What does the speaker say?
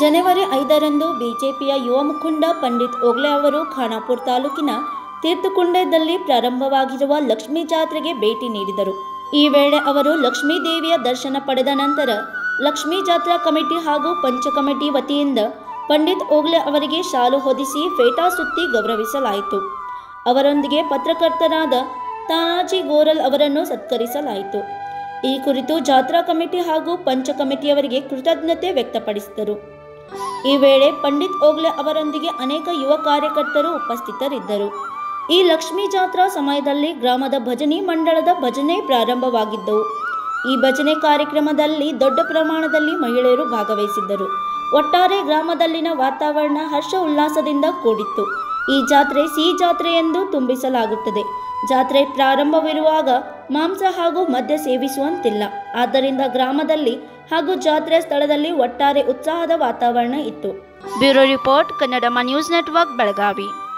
ಜನವರಿ ಐದರಂದು ಬಿಜೆಪಿಯ ಯುವ ಮುಖಂಡ ಪಂಡಿತ್ ಓಗ್ಲೆ ಅವರು ಖಾನಾಪುರ ತಾಲೂಕಿನ ತೀರ್ಥಕುಂಡದಲ್ಲಿ ಪ್ರಾರಂಭವಾಗಿರುವ ಲಕ್ಷ್ಮೀ ಜಾತ್ರೆಗೆ ಭೇಟಿ ನೀಡಿದರು ಈ ವೇಳೆ ಅವರು ಲಕ್ಷ್ಮೀ ದೇವಿಯ ದರ್ಶನ ಪಡೆದ ನಂತರ ಲಕ್ಷ್ಮೀ ಜಾತ್ರಾ ಕಮಿಟಿ ಹಾಗೂ ಪಂಚ ಕಮಿಟಿ ವತಿಯಿಂದ ಪಂಡಿತ್ ಓಗ್ಲೆ ಅವರಿಗೆ ಶಾಲು ಹೊದಿಸಿ ಫೇಟಾ ಸುತ್ತಿ ಗೌರವಿಸಲಾಯಿತು ಅವರೊಂದಿಗೆ ಪತ್ರಕರ್ತರಾದ ತಾನಾಜಿ ಗೋರಲ್ ಅವರನ್ನು ಸತ್ಕರಿಸಲಾಯಿತು ಈ ಕುರಿತು ಜಾತ್ರಾ ಕಮಿಟಿ ಹಾಗೂ ಪಂಚ ಕಮಿಟಿಯವರಿಗೆ ಕೃತಜ್ಞತೆ ವ್ಯಕ್ತಪಡಿಸಿದರು ಈ ವೇಳೆ ಪಂಡಿತ್ ಓಗ್ಲೆ ಅವರೊಂದಿಗೆ ಅನೇಕ ಯುವ ಕಾರ್ಯಕರ್ತರು ಉಪಸ್ಥಿತರಿದ್ದರು ಈ ಲಕ್ಷ್ಮೀ ಜಾತ್ರಾ ಸಮಯದಲ್ಲಿ ಗ್ರಾಮದ ಭಜನಿ ಮಂಡಳದ ಭಜನೆ ಪ್ರಾರಂಭವಾಗಿದ್ದವು ಈ ಭಜನೆ ಕಾರ್ಯಕ್ರಮದಲ್ಲಿ ದೊಡ್ಡ ಪ್ರಮಾಣದಲ್ಲಿ ಮಹಿಳೆಯರು ಭಾಗವಹಿಸಿದ್ದರು ಒಟ್ಟಾರೆ ಗ್ರಾಮದಲ್ಲಿನ ವಾತಾವರಣ ಹರ್ಷ ಉಲ್ಲಾಸದಿಂದ ಕೂಡಿತ್ತು ಈ ಜಾತ್ರೆ ಸಿಹಿ ಜಾತ್ರೆ ಎಂದು ತುಂಬಿಸಲಾಗುತ್ತದೆ ಜಾತ್ರೆ ಪ್ರಾರಂಭವಿರುವಾಗ ಮಾಂಸ ಹಾಗೂ ಮದ್ಯ ಸೇವಿಸುವಂತಿಲ್ಲ ಆದ್ದರಿಂದ ಗ್ರಾಮದಲ್ಲಿ ಹಾಗೂ ಜಾತ್ರೆ ಸ್ಥಳದಲ್ಲಿ ಒಟ್ಟಾರೆ ಉತ್ಸಾಹದ ವಾತಾವರಣ ಇತ್ತು bureau report Kannada news network Belagavi